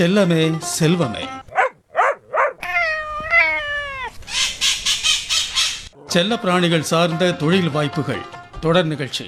செல்லமே செல்வமே செல்ல பிராணிகள் சார்ந்த தொழில் வாய்ப்புகள் தொடர் நிகழ்ச்சி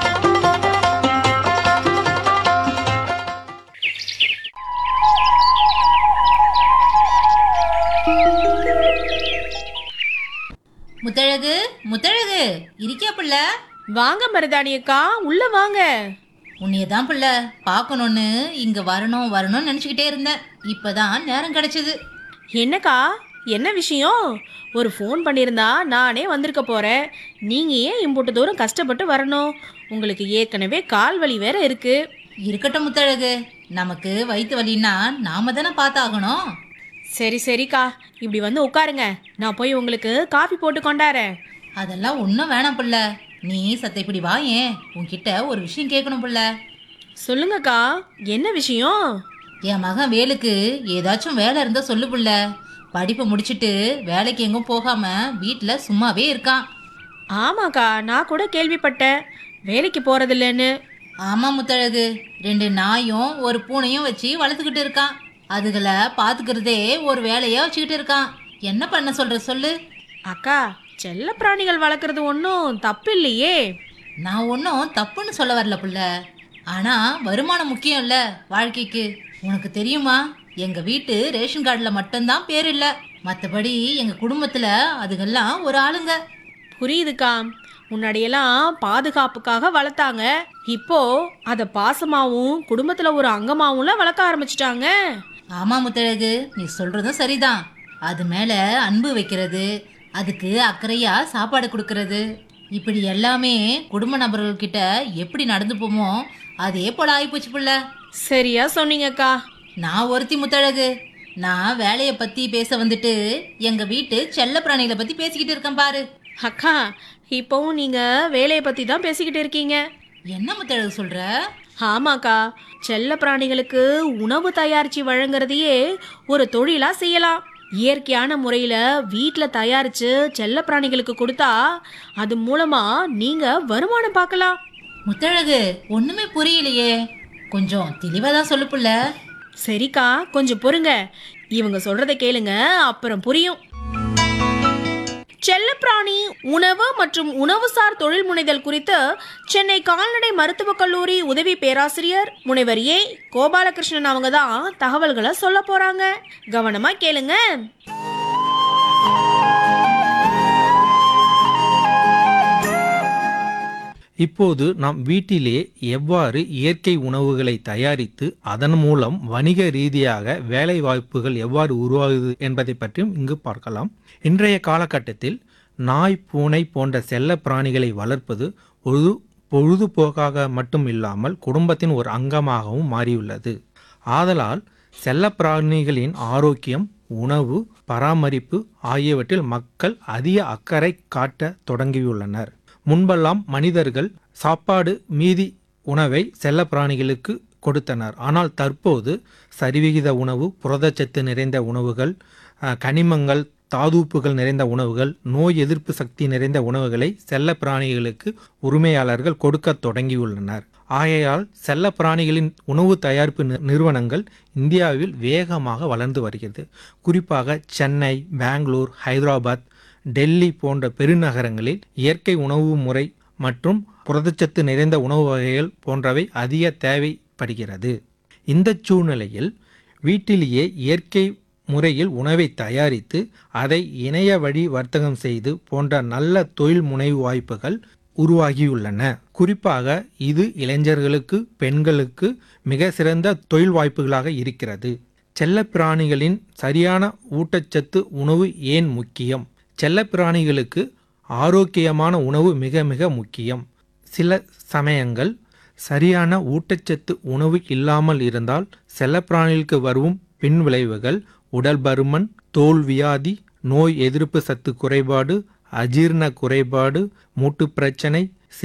முத்தழகு முத்தழகு இருக்கியா புள்ள வாங்க மருதாணி அக்கா உள்ள வாங்க உன்னைய தான் புள்ள பார்க்கணும்னு இங்க வரணும் வரணும்னு நினச்சிக்கிட்டே இருந்தேன் இப்பதான் நேரம் கிடைச்சது என்னக்கா என்ன விஷயம் ஒரு ஃபோன் பண்ணியிருந்தா நானே வந்திருக்க போறேன் நீங்க ஏன் இம்புட்டு தூரம் கஷ்டப்பட்டு வரணும் உங்களுக்கு ஏற்கனவே கால் வலி வேற இருக்கு இருக்கட்டும் முத்தழகு நமக்கு வயிற்று வலின்னா நாம தானே பார்த்தாகணும் சரி சரிக்கா இப்படி வந்து உட்காருங்க நான் போய் உங்களுக்கு காஃபி போட்டு கொண்டாரேன் அதெல்லாம் ஒன்றும் வேணாம் புள்ள நீ சத்த இப்படி வா ஏன் உன்கிட்ட ஒரு விஷயம் கேட்கணும் புள்ள சொல்லுங்கக்கா என்ன விஷயம் என் மகன் வேலுக்கு ஏதாச்சும் வேலை இருந்தா சொல்லு புள்ள படிப்பை முடிச்சிட்டு வேலைக்கு எங்கும் போகாம வீட்டில் சும்மாவே இருக்கான் ஆமாக்கா நான் கூட கேள்விப்பட்டேன் வேலைக்கு போறதில்லன்னு ஆமா முத்தழகு ரெண்டு நாயும் ஒரு பூனையும் வச்சு வளர்த்துக்கிட்டு இருக்கான் அதுகளை பார்த்துக்கிறதே ஒரு வேலையா வச்சுக்கிட்டு இருக்கான் என்ன பண்ண சொல்ற சொல்லு அக்கா செல்ல பிராணிகள் வளர்க்குறது ஒன்றும் தப்பு இல்லையே நான் ஒன்றும் தப்புன்னு சொல்ல வரல புள்ள ஆனா வருமானம் முக்கியம் இல்ல வாழ்க்கைக்கு உனக்கு தெரியுமா எங்க வீட்டு ரேஷன் கார்டில் மட்டும்தான் பேர் இல்லை மற்றபடி எங்க குடும்பத்துல அதுகெல்லாம் ஒரு ஆளுங்க புரியுதுக்கா முன்னாடியெல்லாம் பாதுகாப்புக்காக வளர்த்தாங்க இப்போ அதை பாசமாவும் குடும்பத்துல ஒரு அங்கமாவும்ல வளர்க்க ஆரம்பிச்சிட்டாங்க ஆமா முத்தழகு நீ சொல்றதும் சரிதான் அது மேல அன்பு வைக்கிறது அதுக்கு அக்கறையா சாப்பாடு கொடுக்கறது இப்படி எல்லாமே குடும்ப நபர்கள்கிட்ட எப்படி நடந்துப்போமோ அதே போல ஆயிப்போச்சு புள்ள சரியா சொன்னீங்கக்கா நான் ஒருத்தி முத்தழகு நான் வேலையை பத்தி பேச வந்துட்டு எங்க வீட்டு செல்ல பிராணிகளை பத்தி பேசிக்கிட்டு இருக்கேன் பாரு அக்கா இப்போவும் நீங்க வேலையை பத்தி தான் பேசிக்கிட்டு இருக்கீங்க என்ன முத்தழகு சொல்ற ஆமாக்கா செல்ல பிராணிகளுக்கு உணவு தயாரிச்சு வழங்குறதையே ஒரு தொழிலா செய்யலாம் இயற்கையான முறையில் வீட்டில் தயாரித்து செல்ல பிராணிகளுக்கு கொடுத்தா அது மூலமா நீங்க வருமானம் பார்க்கலாம் முத்தழகு ஒண்ணுமே புரியலையே கொஞ்சம் தெளிவா தான் சொல்லு புள்ள சரிக்கா கொஞ்சம் பொறுங்க இவங்க சொல்றதை கேளுங்க அப்புறம் புரியும் செல்லப்பிராணி உணவு மற்றும் உணவுசார் தொழில் முனைதல் குறித்து சென்னை கால்நடை மருத்துவக் கல்லூரி உதவி பேராசிரியர் முனைவர் ஏ கோபாலகிருஷ்ணன் அவங்க தான் தகவல்களை சொல்ல போறாங்க கவனமா கேளுங்க இப்போது நாம் வீட்டிலே எவ்வாறு இயற்கை உணவுகளை தயாரித்து அதன் மூலம் வணிக ரீதியாக வேலை வாய்ப்புகள் எவ்வாறு உருவாகுது என்பதை பற்றியும் இங்கு பார்க்கலாம் இன்றைய காலகட்டத்தில் நாய் பூனை போன்ற செல்ல பிராணிகளை வளர்ப்பது ஒரு பொழுதுபோக்காக மட்டும் இல்லாமல் குடும்பத்தின் ஒரு அங்கமாகவும் மாறியுள்ளது ஆதலால் செல்ல பிராணிகளின் ஆரோக்கியம் உணவு பராமரிப்பு ஆகியவற்றில் மக்கள் அதிக அக்கறை காட்ட தொடங்கியுள்ளனர் முன்பெல்லாம் மனிதர்கள் சாப்பாடு மீதி உணவை செல்ல பிராணிகளுக்கு கொடுத்தனர் ஆனால் தற்போது சரிவிகித உணவு புரதச்சத்து நிறைந்த உணவுகள் அஹ், கனிமங்கள் தாதூப்புகள் நிறைந்த உணவுகள் நோய் எதிர்ப்பு சக்தி நிறைந்த உணவுகளை செல்ல பிராணிகளுக்கு உரிமையாளர்கள் கொடுக்க தொடங்கியுள்ளனர் ஆகையால் செல்ல பிராணிகளின் உணவு தயாரிப்பு நி- நிறுவனங்கள் இந்தியாவில் வேகமாக வளர்ந்து வருகிறது குறிப்பாக சென்னை பெங்களூர் ஹைதராபாத் டெல்லி போன்ற பெருநகரங்களில் இயற்கை உணவு முறை மற்றும் புரதச்சத்து நிறைந்த உணவு வகைகள் போன்றவை அதிக தேவைப்படுகிறது இந்த சூழ்நிலையில் வீட்டிலேயே இயற்கை முறையில் உணவை தயாரித்து அதை இணைய வழி வர்த்தகம் செய்து போன்ற நல்ல தொழில் முனைவு வாய்ப்புகள் உருவாகியுள்ளன குறிப்பாக இது இளைஞர்களுக்கு பெண்களுக்கு மிக சிறந்த தொழில் வாய்ப்புகளாக இருக்கிறது செல்லப்பிராணிகளின் சரியான ஊட்டச்சத்து உணவு ஏன் முக்கியம் செல்லப்பிராணிகளுக்கு ஆரோக்கியமான உணவு மிக மிக முக்கியம் சில சமயங்கள் சரியான ஊட்டச்சத்து உணவு இல்லாமல் இருந்தால் செல்லப்பிராணிகளுக்கு வரும் பின் விளைவுகள் உடல் பருமன் தோல் வியாதி நோய் எதிர்ப்பு சத்து குறைபாடு அஜீரண குறைபாடு மூட்டு பிரச்சனை